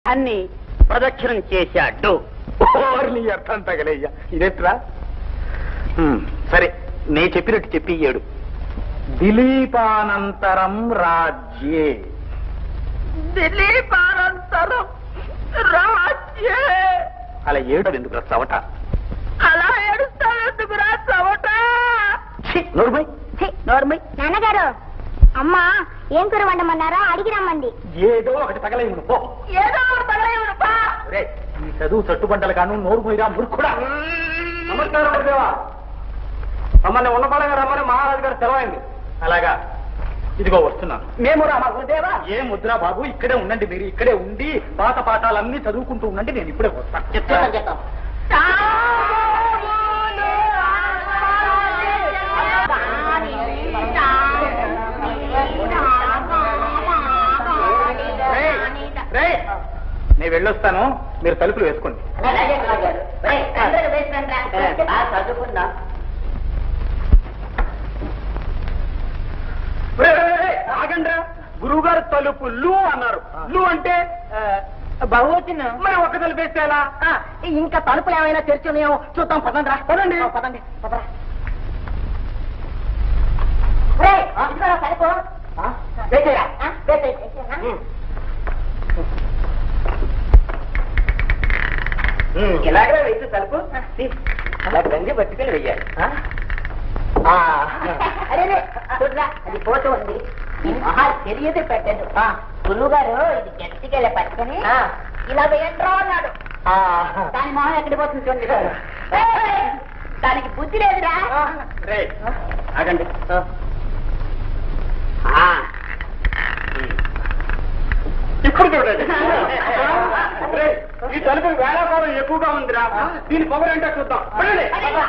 అన్ని ప్రదక్షిణం చేశాడు ఓర్ని అర్థం తగలయ్యా ఇదేట్రా హ్మ్, సరే నే చెప్పినట్టు చెప్పి ఏడు దిలీపానంతరం రాజ్యే దిలీపానంతరం రాజ్యే అలా ఏడు ఎందుకు చవట అలా ఏడుస్తావెందుకురా చవట నోర్మై నోర్మై నాన్నగారు అమ్మా ఏం కూర వండమన్నారా అడిగి రమ్మంది ఏదో ఒకటి తగలై ఉండు పో ఏదో ఒకటి తగలేవుడు పా. ఒరేయ్, ఈ చదువు చట్టుబండలు కాను నోరు పోయిరా మురుకుడా నమస్కారం గురుదేవా మమ్మల్ని ఉన్నపాళగా రమ్మని మహారాజు గారు సెలవైంది అలాగా ఇదిగో వస్తున్నాను మేము రామా గురుదేవా ఏ ముద్ర బాబు ఇక్కడే ఉండండి మీరు ఇక్కడే ఉండి పాత పాఠాలన్నీ చదువుకుంటూ ఉండండి నేను ఇప్పుడే వస్తాను చెప్తాను చెప్తాం రేయ్, నేను వెళ్ళొస్తాను మీరు తలుపులు వేసుకోండి చదువుకున్నా ఆగండ్రా గురువు గారు తలుపు లు అన్నారు లు అంటే బహువచనం మరి ఒక్క తలుపు వేస్తే ఎలా ఆ, ఇంకా తలుపులు ఏమైనా తెరిచి ఉన్నాయో చూద్దాం పదండి రా పదండి. ఆ, పదండి పదరా రేయ్, ఇదిగోరా తలుపు. ఆ, వేసేయరా? ఆ, వేసేయ్, వేసేయ్, ఆ. ఇలాగే వేసి తలుపు అలా గంజి పట్టుకెళ్ళి వెయ్యాలి అరే రే, చూడరా అది పోతూ ఉంది ఈ మహా తెలియదు పెట్టదు గురువు గారు ఇది గట్టికెళ్ళి పట్టుకుని ఇలా వేయంట్రా అన్నాడు దాని మొహం ఎక్కడి పోతుంది చూడండి ఏయ్, దానికి బుద్ధి లేదురా రే ఆగండి ఇప్పుడు చూడండి రేయ్, ఈ తలుపు వేళాకోళం ఎక్కువగా ఉందిరా దీని పొగరంటే చూద్దాం పడండి.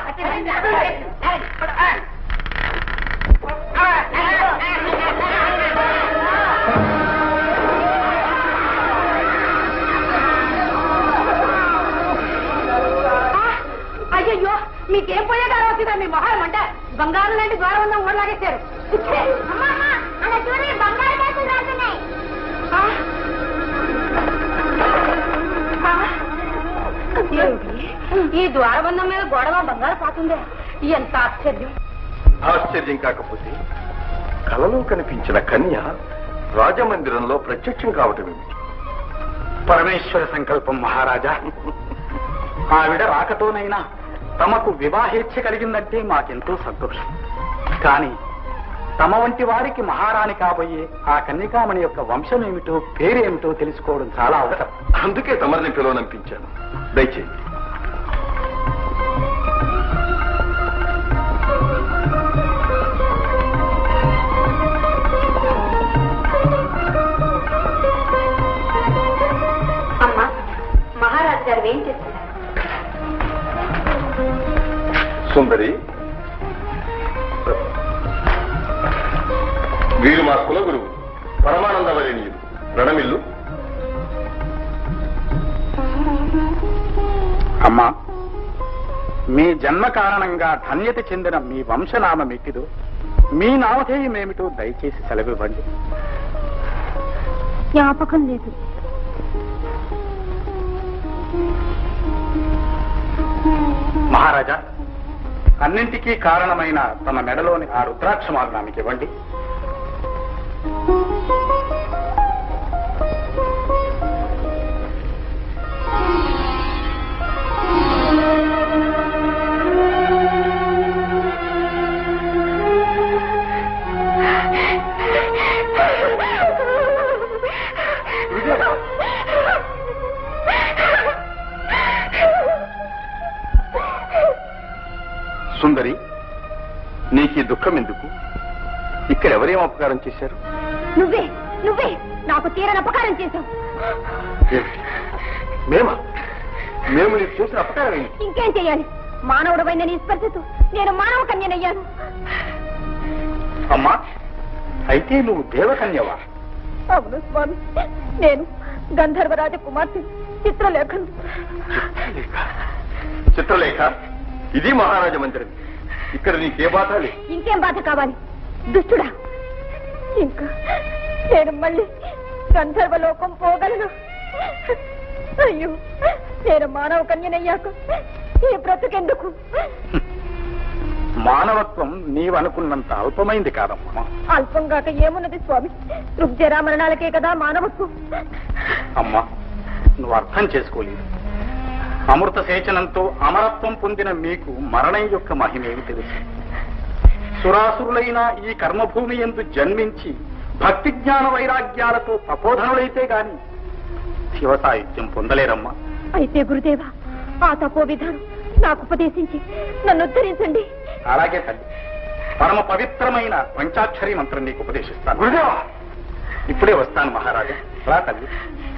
అయ్యో మీకేం పోయే గారు వచ్చిందా మీ మొహాలు అంటే బంగారం లాంటి గౌరవం ఉందా ఊడలాగేశారు అలా చూడండి బంగారు కేసులు రాస్తున్నాయి ఈ ద్వారబంధం మీద గొడవ బంగారు పాతుందే ఎంత ఆశ్చర్యం ఆశ్చర్యం కాకపోతే కలలో కనిపించిన కన్య రాజమందిరంలో ప్రత్యక్షం కావటం ఏమిటి పరమేశ్వర సంకల్పం మహారాజా ఆవిడ రాకతోనైనా తమకు వివాహేచ్ఛ కలిగిందంటే మాకెంతో సంతోషం కానీ తమ వంటి వారికి మహారాణి కాబోయే ఆ కన్యకామణి యొక్క వంశం ఏమిటో పేరేమిటో తెలుసుకోవడం చాలా అవసరం అందుకే తమరిని పిలువనంపించాను దయచేయండి అమ్మా మహారాజు గారు ఏం చేస్తున్నారు సుందరి వీరు మా కుల గురువు పరమానంద వరేణ్యులు రణమిల్లు అమ్మా మీ జన్మ కారణంగా ధన్యత చెందిన మీ వంశనామం ఎట్టిదో మీ నామధేయం ఏమిటో దయచేసి సెలవివ్వండి జ్ఞాపకం లేదు మహారాజా అన్నింటికీ కారణమైన తన మెడలోని ఆ రుద్రాక్షమాలు నాకు ఇవ్వండి సుందరి నీకు ఈ దుఃఖం ఎందుకు ఇక్కడ ఎవరేం అపకారం చేశారు నువ్వే నువ్వే నాకు తీరని అపకారం చేశావు ఏమిటి? మేమా మేము నీకు చేసిన అపకారం ఏంటి ఇంకేం చెయ్యాలి మానవుడమైన నీ స్పర్శతో నేను మానవ కన్యనయ్యాను అమ్మా అయితే నువ్వు దేవకన్యవా అవును స్వామి నేను గంధర్వరాజ కుమార్తె చిత్రలేఖను చిత్రలేఖ ఇది మహారాజ మందిరం ఇక్కడ నీకే బాధ లేదు ఇంకేం బాధ కావాలి దుష్టుడా ఇంకా నేను మళ్ళీ గంధర్వలోకం పోగలను అయ్యో నేను మానవ కన్యనయ్యాక ఈ బ్రతుకెందుకు మానవత్వం నీవనుకున్నంత అల్పమైంది కాదమ్మా అల్పంగాక ఏమున్నది స్వామి రుగ్జరా మరణాలకే కదా మానవత్వం అమ్మా నువ్వు అర్థం చేసుకోలేదు అమృత సేచనంతో అమరత్వం పొందిన మీకు మరణం యొక్క మహిమేమి తెలుసు సురాసురులైన ఈ కర్మభూమి ఎందు జన్మించి భక్తి జ్ఞాన వైరాగ్యాలతో తపోధనులైతే గాని శివ సాహిత్యం పొందలేరమ్మా అయితే గురుదేవా ఆ తపో విధానం నాకు ఉపదేశించి నన్ను ఉద్ధరించండి అలాగే తల్లి పరమ పవిత్రమైన పంచాక్షరి మంత్రం నీకు ఉపదేశిస్తాను గురుదేవా ఇప్పుడే వస్తాను మహారాజా రా తల్లి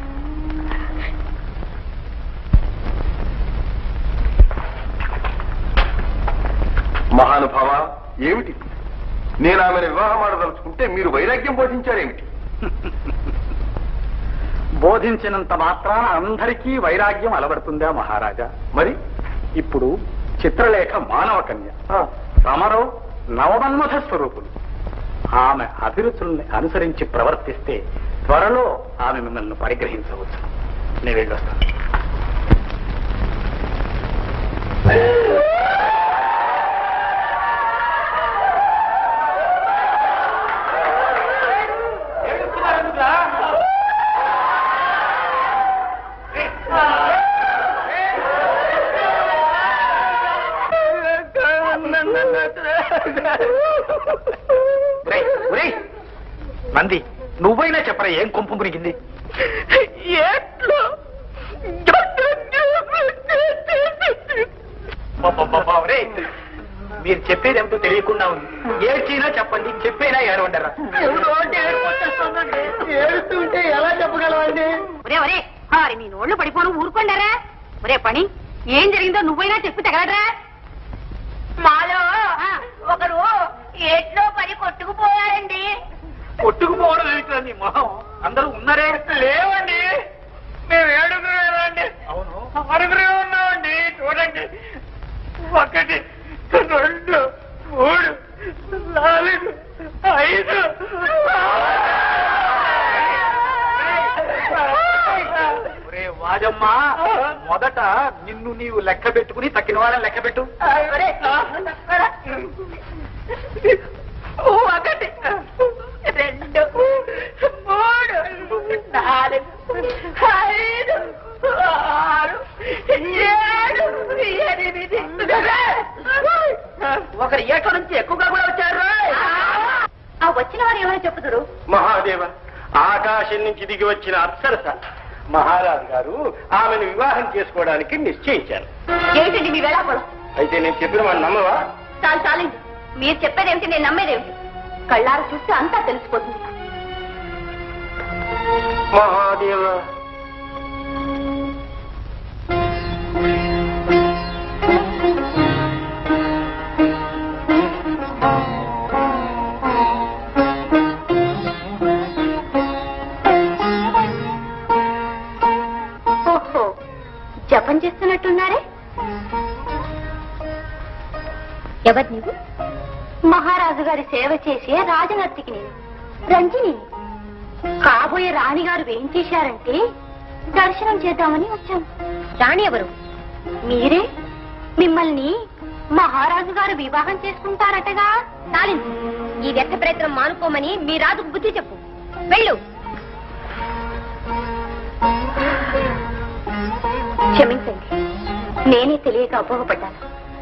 మహానుభావ ఏమిటి నేను ఆమెను వివాహం ఆడదలుచుకుంటే మీరు వైరాగ్యం బోధించారేమిటి బోధించినంత మాత్రాన అందరికీ వైరాగ్యం అలవడుతుందా మహారాజా మరి ఇప్పుడు చిత్రలేఖ మానవ కన్య సమరో నవమన్మథ స్వరూపులు ఆమె అభిరుచుల్ని అనుసరించి ప్రవర్తిస్తే త్వరలో ఆమె మిమ్మల్ని పరిగ్రహించవచ్చు నేను వెళ్ళొస్తాను ఒరేయ్, ఒరేయ్, నంది నువ్వైనా చెప్పరా ఏం కొంపు మురిగింది అబ్బబ్బబ్బా, ఒరేయ్, మీరు చెప్పేది ఏమిటో తెలియకుండా ఉంది ఏడ్చినా చెప్పండి చెప్పేనా ఏడవండరా ఏడుస్తుంటే ఎలా చెప్పగలవండి ఒరే ఒరే హారి మీ నోళ్ళు పడిపోను ఊరుకోండారా ఒరే పని ఏం జరిగిందో నువ్వైనా చెప్పి తగలడ్రా మాలో ఒకరు ఎట్లో పడి కొట్టుకుపోయారండి కొట్టుకుపోవడం ఏమిటి నీ మొహం అందరూ ఉన్నారే లేవండి మేము ఏడుగురేమండి అవును ఆరుగురే ఉన్నామండి చూడండి ఒకటి రెండు మూడు నాలుగు ఐదు ఒరే వాజమ్మా మొదట నిన్ను నీవు లెక్క పెట్టుకుని తక్కిన వాళ్ళని లెక్క పెట్టు ఒకటి రెండు మూడు నాలుగు ఐదు ఆరు ఏడు ఎనిమిది ఒకరు ఏక నుంచి ఎక్కువగా కూడా వచ్చారు ఆ వచ్చిన వారు ఏమైనా చెప్పుదురు మహాదేవ ఆకాశం నుంచి దిగి వచ్చిన అప్సరస మహారాజు గారు ఆమెను వివాహం చేసుకోవడానికి నిశ్చయించారు ఏమిటండి మీ వేళాపురం అయితే నేను చెప్పిన వాడిని నమ్మవా చాలు చాలండి మీరు చెప్పేదేమిటి నేను నమ్మేదేమిటి కళ్ళారు చూస్తే అంతా తెలిసిపోతుంది మహాదేవ ఓహో జపం చేస్తున్నట్టున్నారే ఎవరు నీవు మహారాజు గారి సేవ చేసే రాజనర్తికి నేను రంజిని కాబోయే రాణిగారు ఏం చేశారంటే దర్శనం చేద్దామని వచ్చాను రాణి ఎవరు మీరే మిమ్మల్ని మహారాజు గారు వివాహం చేసుకుంటారటగా చాలింది ఈ వ్యర్థ ప్రయత్నం మానుకోమని మీ రాజుకు బుద్ధి చెప్పు వెళ్ళు క్షమించండి నేనే తెలియక అపోహపడ్డాను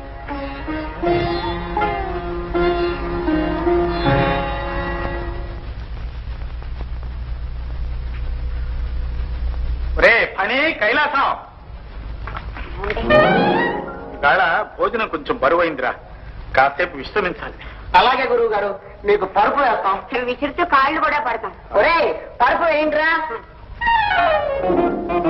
రే పని కైలాసం ఇవాళ భోజనం కొంచెం బరువైందిరా కాసేపు విశ్రమించాలి అలాగే గురువు గారు మీకు పరుపు వేస్తాం విసిరితే కాళ్ళు కూడా పడతాం ఒరే పరుపు ఏంట్రా